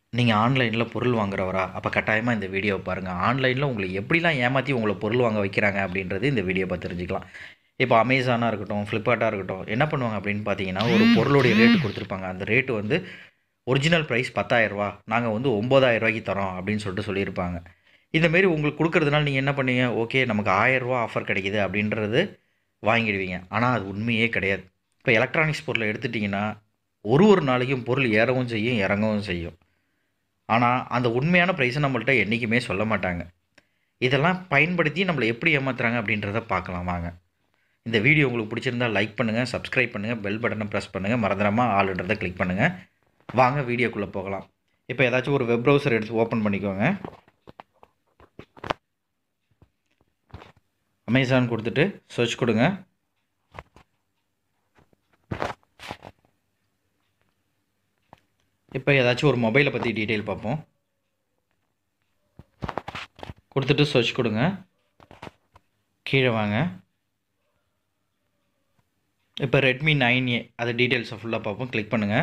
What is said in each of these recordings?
நீங்கள் ஆன்லைனில் பொருள் வாங்குறவரா அப்போ கட்டாயமாக இந்த வீடியோவை பாருங்கள் ஆன்லைனில் உங்களை எப்படிலாம் ஏமாற்றி உங்களை பொருள் வாங்க வைக்கிறாங்க அப்படின்றது இந்த வீடியோ பார்த்து தெரிஞ்சுக்கலாம் இப்போ அமேசானாக இருக்கட்டும் ஃப்ளிப்கார்ட்டாக இருக்கட்டும் என்ன பண்ணுவாங்க அப்படின்னு பார்த்தீங்கன்னா ஒரு பொருளுடைய ரேட்டு கொடுத்துருப்பாங்க அந்த ரேட்டு வந்து ஒரிஜினல் ப்ரைஸ் பத்தாயிரரூவா நாங்கள் வந்து ஒம்பதாயிரம் ரூபாய்க்கு தரோம் அப்படின்னு சொல்லிட்டு சொல்லியிருப்பாங்க இந்தமாரி உங்களுக்கு கொடுக்கறதுனால நீங்கள் என்ன பண்ணீங்க ஓகே நமக்கு ஆயிரரூவா ஆஃபர் கிடைக்குது அப்படின்றது வாங்கிடுவீங்க ஆனால் அது உண்மையே கிடையாது இப்போ எலக்ட்ரானிக்ஸ் பொருளை எடுத்துட்டிங்கன்னா ஒரு ஒரு நாளைக்கும் பொருள் ஏறவும் செய்யும் இறங்கவும் செய்யும் ஆனால் அந்த உண்மையான ப்ரைஸை நம்மள்ட்ட என்றைக்குமே சொல்ல மாட்டாங்க இதெல்லாம் பயன்படுத்தி நம்மளை எப்படி ஏமாத்துறாங்க அப்படின்றத பார்க்கலாம் வாங்க இந்த வீடியோ உங்களுக்கு பிடிச்சிருந்தா லைக் பண்ணுங்கள் சப்ஸ்கிரைப் பண்ணுங்கள் பெல் பட்டனை ப்ரெஸ் பண்ணுங்கள் மறந்துடாமல் ஆளுன்றதை கிளிக் பண்ணுங்கள் வாங்க வீடியோக்குள்ளே போகலாம் இப்போ ஏதாச்சும் ஒரு வெப் ப்ரௌசர் எடுத்து ஓப்பன் பண்ணிக்கோங்க அமேசான் கொடுத்துட்டு சர்ச் கொடுங்க இப்போ ஏதாச்சும் ஒரு மொபைலை பற்றி டீட்டெயில் பார்ப்போம் கொடுத்துட்டு சர்ச் கொடுங்க கீழே வாங்க இப்போ ரெட்மி நைன் ஏ அது டீட்டெயில்ஸை ஃபுல்லாக பார்ப்போம் கிளிக் பண்ணுங்கள்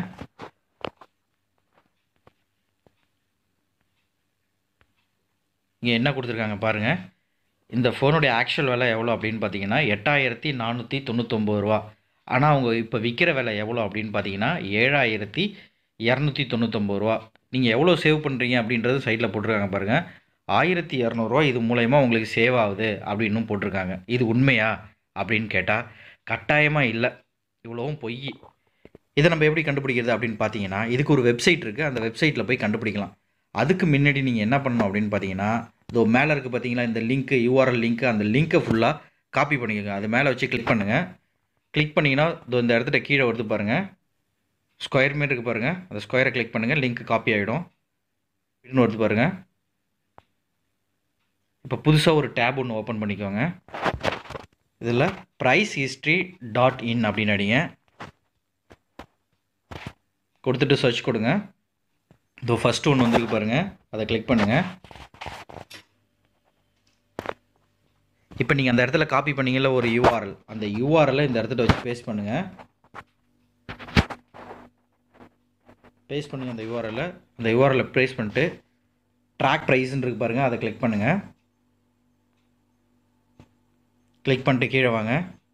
இங்கே என்ன கொடுத்துருக்காங்க பாருங்கள் இந்த ஃபோனுடைய ஆக்சுவல் விலை எவ்வளோ அப்படின்னு பார்த்தீங்கன்னா எட்டாயிரத்தி நானூற்றி தொண்ணூத்தொம்பது ரூபா ஆனால் அவங்க இப்போ விற்கிற விலை எவ்வளோ அப்படின்னு பார்த்தீங்கன்னா ஏழாயிரத்தி இரநூத்தி தொண்ணூத்தொம்பது ரூபா நீங்கள் எவ்வளோ சேவ் பண்ணுறீங்க அப்படின்றது சைட்டில் போட்டிருக்காங்க பாருங்கள் ஆயிரத்தி இரநூறுவா இது மூலயமா உங்களுக்கு சேவ் ஆகுது அப்படின்னும் போட்டிருக்காங்க இது உண்மையா அப்படின்னு கேட்டால் கட்டாயமாக இல்லை இவ்வளவும் பொய் இதை நம்ம எப்படி கண்டுபிடிக்கிறது அப்படின்னு பார்த்தீங்கன்னா இதுக்கு ஒரு வெப்சைட் இருக்குது அந்த வெப்சைட்டில் போய் கண்டுபிடிக்கலாம் அதுக்கு முன்னாடி நீங்கள் என்ன பண்ணணும் அப்படின்னு பார்த்தீங்கன்னா இதோ மேலே இருக்குது பார்த்தீங்களா இந்த லிங்க்கு யூஆர்எல் லிங்க்கு அந்த லிங்க்கை ஃபுல்லாக காப்பி பண்ணிக்கோங்க அது மேலே வச்சு கிளிக் பண்ணுங்கள் கிளிக் பண்ணிங்கன்னா இதோ இந்த இடத்துல கீழே வருது பாருங்கள் ஸ்கொயர் மாரி இருக்குது பாருங்கள் அந்த ஸ்கொயரை கிளிக் பண்ணுங்கள் லிங்க் காப்பி ஆகிடும் இன்னும் வருது பாருங்கள் இப்போ புதுசாக ஒரு டேப் ஒன்று ஓப்பன் பண்ணிக்கோங்க இதில் ப்ரைஸ் ஹிஸ்ட்ரி டாட் இன் அப்படின்னு அடிங்க கொடுத்துட்டு சர்ச் கொடுங்க இதோ ஃபஸ்ட்டு ஒன்று வந்துருக்கு பாருங்கள் அதை கிளிக் பண்ணுங்கள் இப்போ நீங்கள் அந்த இடத்துல காப்பி பண்ணீங்கல்ல ஒரு யூஆர்எல் அந்த யூஆர்எல்லை இந்த இடத்துல வச்சு பேஸ்ட் பண்ணுங்கள் பேஸ்ட் பண்ணுங்கள் அந்த யூஆர்எல்ல அந்த யூஆர்எல்ல ப்ரேஸ் பண்ணிட்டு ட்ராக் ப்ரைஸ்ன்னு இருக்கு பாருங்கள் அதை கிளிக் பண்ணுங்கள் கிளிக் பண்ணிட்டு கீழே வாங்க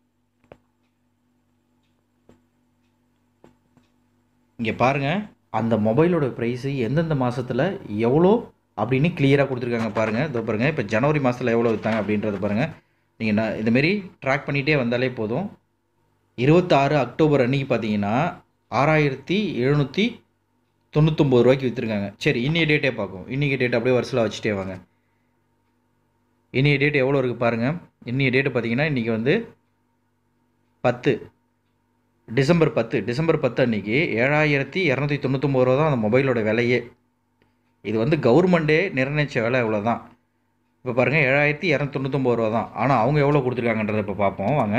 இங்கே பாருங்கள் அந்த மொபைலோட ப்ரைஸு எந்தெந்த மாதத்தில் எவ்வளோ அப்படின்னு கிளியராக கொடுத்துருக்காங்க பாருங்கள் இதோ பாருங்கள் இப்போ ஜனவரி மாதத்தில் எவ்வளோ விற்றாங்க அப்படின்றத பாருங்கள் நீங்கள் நான் இதுமாரி ட்ராக் பண்ணிகிட்டே வந்தாலே போதும் இருபத்தாறு அக்டோபர் அன்றைக்கி பார்த்தீங்கன்னா ஆறாயிரத்தி எழுநூற்றி தொண்ணூத்தொம்பது ரூபாய்க்கு விற்றுருக்காங்க சரி இன்னைய டேட்டே பார்க்கும் இன்றைக்கி டேட் அப்படியே வருஷத்தில் வச்சுட்டே வாங்க இன்னைய டேட் எவ்வளோ இருக்குது பாருங்கள் இன்னைய டேட்டு பார்த்தீங்கன்னா இன்றைக்கி வந்து பத்து டிசம்பர் பத்து டிசம்பர் பத்து அன்றைக்கி ஏழாயிரத்தி இரநூத்தி தொண்ணூத்தொம்பது ரூபா தான் அந்த மொபைலோட விலையே இது வந்து கவர்மெண்ட்டே நிர்ணயித்த விலை இவ்வளோ தான் இப்போ பாருங்கள் ஏழாயிரத்தி இரநூத்தி தொண்ணூத்தொம்பது ரூபா தான் ஆனால் அவங்க எவ்வளோ கொடுத்துருக்காங்கன்றதை இப்போ பார்ப்போம் வாங்க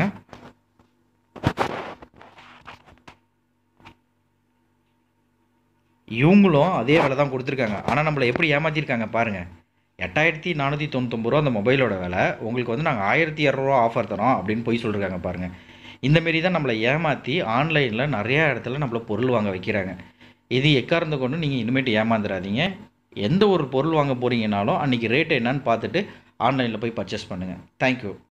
இவங்களும் அதே விலை தான் கொடுத்துருக்காங்க ஆனால் நம்மளை எப்படி ஏமாற்றிருக்காங்க பாருங்கள் எட்டாயிரத்தி நானூற்றி தொண்ணூத்தொம்பது ரூபா அந்த மொபைலோட விலை உங்களுக்கு வந்து நாங்கள் ஆயிரத்தி இரநூறுவா ஆஃபர் தரோம் அப்படின்னு போய் சொல்லியிருக்காங்க பாருங்கள் இந்தமாரி தான் நம்மளை ஏமாற்றி ஆன்லைனில் நிறையா இடத்துல நம்மளை பொருள் வாங்க வைக்கிறாங்க இது எக்கார்ந்து கொண்டு நீங்கள் இனிமேட்டு ஏமாந்துடாதீங்க எந்த ஒரு பொருள் வாங்க போகிறீங்கனாலும் அன்றைக்கி ரேட் என்னன்னு பார்த்துட்டு ஆன்லைனில் போய் பர்ச்சேஸ் பண்ணுங்கள் தேங்க்யூ